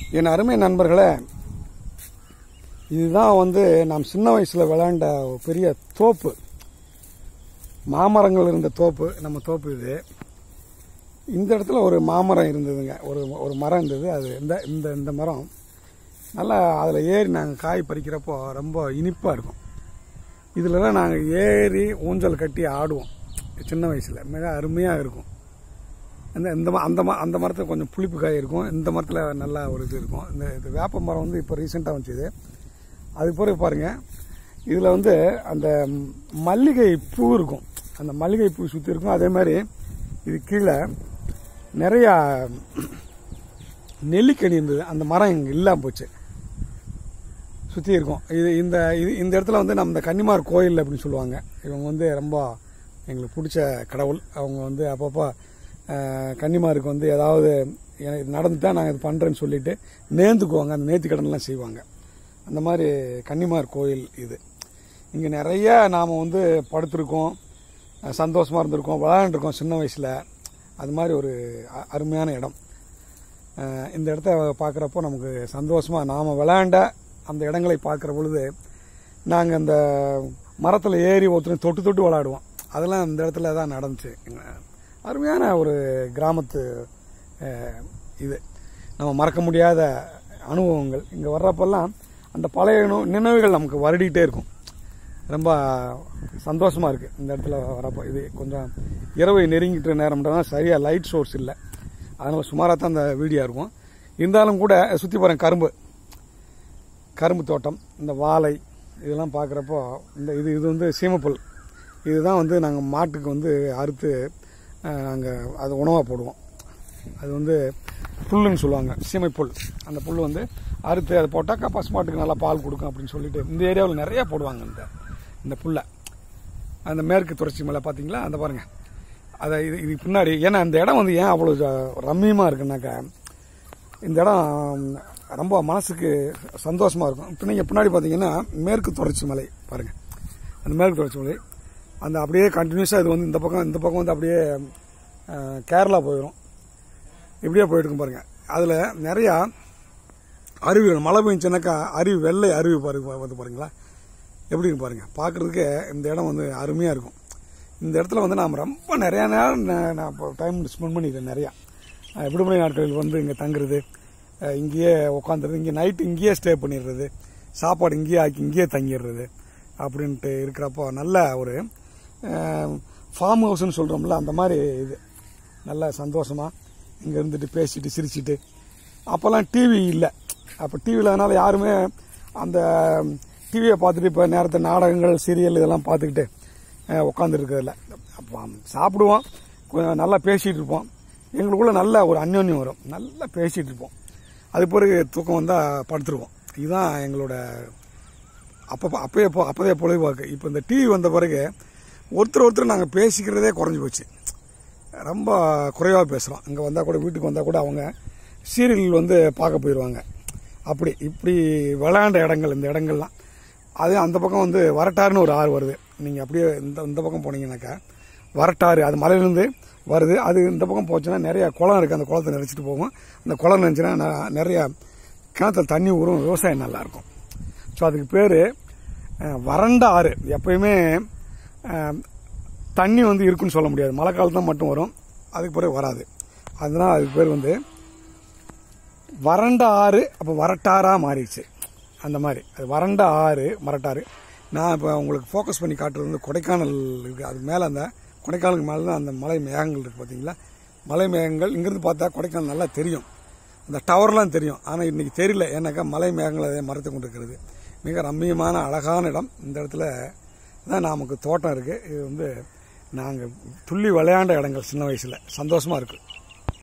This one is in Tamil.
என் அருமை நண்பர்களே இதுதான் வந்து நாம் சின்ன வயசில் விளையாண்ட ஒரு பெரிய தோப்பு மாமரங்கள் இருந்த தோப்பு நம்ம தோப்பு இது இந்த இடத்துல ஒரு மாமரம் இருந்ததுங்க ஒரு ஒரு மரம் இருந்தது அது இந்த இந்த இந்த மரம் நல்லா அதில் ஏறி நாங்கள் காய் பறிக்கிறப்போ ரொம்ப இனிப்பாக இருக்கும் இதிலலாம் நாங்கள் ஏறி ஊஞ்சல் கட்டி ஆடுவோம் சின்ன வயசில் மிக அருமையாக இருக்கும் அந்த இந்த ம- அந்த ம- அந்த மரத்தில் கொஞ்சம் புளிப்பு காய் இருக்கும் இந்த மரத்தில் நல்லா ஒரு இது இருக்கும் இந்த இது வேப்ப மரம் வந்து இப்போ ரீசெண்டாக வந்துச்சு அது பிறகு பாருங்க இதில் வந்து அந்த மல்லிகை பூ இருக்கும் அந்த மல்லிகை பூ சுற்றி இருக்கும் அதே மாதிரி இது கீழே நிறையா நெல்லிக்கனி இருந்தது அந்த மரம் இங்கே இல்லாமல் போச்சு சுற்றி இருக்கும் இது இந்த இது இந்த இடத்துல வந்து நம்ம இந்த கன்னிமார் கோயில் அப்படின்னு சொல்லுவாங்க இவங்க வந்து ரொம்ப எங்களுக்கு பிடிச்ச கடவுள் அவங்க வந்து அப்பப்போ அஹ், கன்னிமாருக்கு வந்து ஏதாவது எனக்கு நடந்துட்டா நாங்கள் இது பண்ணுறேன்னு சொல்லிட்டு நேர்ந்துக்குவாங்க அந்த நேர்த்தி கடன்லாம் செய்வாங்க அந்த மாதிரி கன்னிமார் கோயில் இது இங்கே நிறைய நாம் வந்து படுத்திருக்கோம் அஹ், சந்தோஷமா இருந்திருக்கோம் விளையாண்டுருக்கோம் சின்ன வயசில் அது மாதிரி ஒரு அ- அருமையான இடம் அஹ், இந்த இடத்த பார்க்குறப்போ நமக்கு சந்தோஷமாக நாம் விளையாண்ட அந்த இடங்களை பார்க்குற பொழுது நாங்கள் அந்த மரத்தில் ஏறி ஒருத்தர் தொட்டு தொட்டு விளையாடுவோம் அதெல்லாம் இந்த இடத்துல தான் நடந்துச்சு அருமையான ஒரு கிராமத்து அஹ், இது நம்ம மறக்க முடியாத அனுபவங்கள் இங்கே வர்றப்பெல்லாம் அந்த பழைய நினைவு- நினைவுகள் நமக்கு வருடிக்கிட்டே இருக்கும் ரொம்ப சந்தோஷமா இருக்கு இந்த இடத்துல வரப்போ இது கொஞ்சம் இரவு நெருங்கிட்ட நேரம்ன்றதுனால சரியா லைட் சோர்ஸ் இல்லை அதனால சுமாராக தான் அந்த வீடியோ இருக்கும் இருந்தாலும் கூட சுற்றி போகிறேன் கரும்பு கரும்பு தோட்டம் இந்த வாழை இதெல்லாம் பார்க்குறப்போ இந்த இது இது வந்து சீமப்புல் இதுதான் வந்து நாங்கள் மாட்டுக்கு வந்து அறுத்து நாங்கள் அது உணவாக போடுவோம் அது வந்து புல்லுன்னு சொல்லுவாங்க சீமை புல் அந்த புல் வந்து அறுத்து அதை போட்டாக்கா பசுமாட்டுக்கு நல்லா பால் கொடுக்கும் அப்படின்னு சொல்லிட்டு இந்த ஏரியாவில் நிறைய போடுவாங்க இந்த இந்த புல்லை அந்த மேற்கு தொடர்ச்சி மலை பார்த்தீங்களா அந்த பாருங்க அதை இது இது பின்னாடி ஏன்னா இந்த இடம் வந்து ஏன் அவ்வளோ ரம்மியமாக இருக்குன்னாக்கா இந்த இடம் ரொம்ப மனசுக்கு சந்தோஷமா இருக்கும் இப்போ நீங்கள் பின்னாடி பார்த்தீங்கன்னா மேற்கு தொடர்ச்சி மலை பாருங்க அந்த மேற்கு தொடர்ச்சி மலை அந்த அப்படியே கண்டினியூஸாக இது வந்து இந்த பக்கம் இந்த பக்கம் வந்து அப்படியே அஹ், கேரளா போயிடும் இப்படியே போயிட்டு இருக்கும் பாருங்க அதில் நிறையா அருவிகள் மழை பெஞ்சுனாக்கா அருவி வெள்ளை அருவி பாருங்க வந்து பாருங்களா எப்படி இருக்கு பாருங்க பார்க்கறதுக்கு இந்த இடம் வந்து அருமையாக இருக்கும் இந்த இடத்துல வந்து நாம் ரொம்ப நிறையா நேரம் நா- நான் இப்போ டைம் ஸ்பெண்ட் பண்ணிக்கிறேன் நிறையா அஹ் விடுமுறை நாட்களில் வந்து இங்கே தங்குறது அஹ் இங்கேயே உட்காந்துறது இங்கே நைட்டு இங்கேயே ஸ்டே பண்ணிடுறது சாப்பாடு இங்கேயே ஆக்கி இங்கேயே தங்கிடுறது அப்படின்ட்டு இருக்கிறப்போ நல்ல ஒரு ஃபார்ம் ஹவுஸ்னு சொல்கிறோம்ல அந்த மாதிரி இது நல்ல சந்தோஷமாக இங்கே இருந்துட்டு பேசிட்டு சிரிச்சிட்டு அப்போல்லாம் டிவி இல்லை அப்போ டிவி இல்லாதனால யாருமே அந்த டிவியை பார்த்துட்டு இப்போ நேரத்தை நாடகங்கள் சீரியல் இதெல்லாம் பார்த்துக்கிட்டு உட்காந்துருக்கிறதில்ல அப்போ சாப்பிடுவோம் கொஞ்சம் நல்லா பேசிகிட்டு இருப்போம் எங்களுக்குள்ள நல்ல ஒரு அந்யோன்யம் வரும் நல்லா பேசிகிட்டு இருப்போம் அது பிறகு தூக்கம் வந்தால் படுத்துருவோம் இதுதான் எங்களோட அப்போ அப்பயே போ அப்போதே பொழுதுபாக்கு இப்போ இந்த டிவி வந்த பிறகு ஒருத்தர் ஒருத்தர் நாங்கள் பேசிக்கிறதே குறைஞ்சி போச்சு ரொம்ப குறைவாக பேசுகிறோம் இங்கே வந்தால் கூட வீட்டுக்கு வந்தால் கூட அவங்க சீரியல் வந்து பார்க்க போயிடுவாங்க அப்படி இப்படி விளையாண்ட இடங்கள் இந்த இடங்கள்லாம் அது அந்த பக்கம் வந்து வரட்டாறுன்னு ஒரு ஆறு வருது நீங்கள் அப்படியே இந்த இந்த பக்கம் போனீங்கன்னாக்கா வரட்டாறு அது மலையிலேருந்து வருது அது இந்த பக்கம் போச்சுன்னா நிறைய குளம் இருக்குது அந்த குளத்தை நினைச்சிட்டு போகும் அந்த குளம் நினச்சின்னா ந- நிறைய கிணத்துல தண்ணி ஊறும் விவசாயம் நல்லா இருக்கும் ஸோ அதுக்கு பேர் வறண்ட ஆறு எப்பயுமே அஹ், தண்ணி வந்து இருக்குன்னு சொல்ல முடியாது மழை காலத்தில் மட்டும் வரும் அதுக்கு பிறகு வராது அதனால் அதுக்கு பேர் வந்து வறண்ட ஆறு அப்போ வரட்டாரா மாறிடுச்சு அந்த மாதிரி அது வறண்ட ஆறு மரட்டாறு நான் இப்போ உங்களுக்கு ஃபோக்கஸ் பண்ணி காட்டுறது வந்து கொடைக்கானல் இருக்குது அது மேலே அந்த கொடைக்கானலுக்கு மேலே தான் அந்த மலை மேகங்கள் இருக்குது பார்த்தீங்களா மலை மேகங்கள் இங்கேருந்து பார்த்தா கொடைக்கானல் நல்லா தெரியும் அந்த டவர்லாம் தெரியும் ஆனால் இன்னைக்கு தெரியல ஏன்னாக்கா மலை மேகங்கள் அதை மறைத்து கொண்டு இருக்கிறது மிக ரம்மியமான அழகான இடம் இந்த இடத்துல தான் நமக்கு தோட்டம் இருக்குது இது வந்து நாங்கள் துள்ளி விளையாண்ட இடங்கள் சின்ன வயசில் சந்தோஷமாக இருக்குது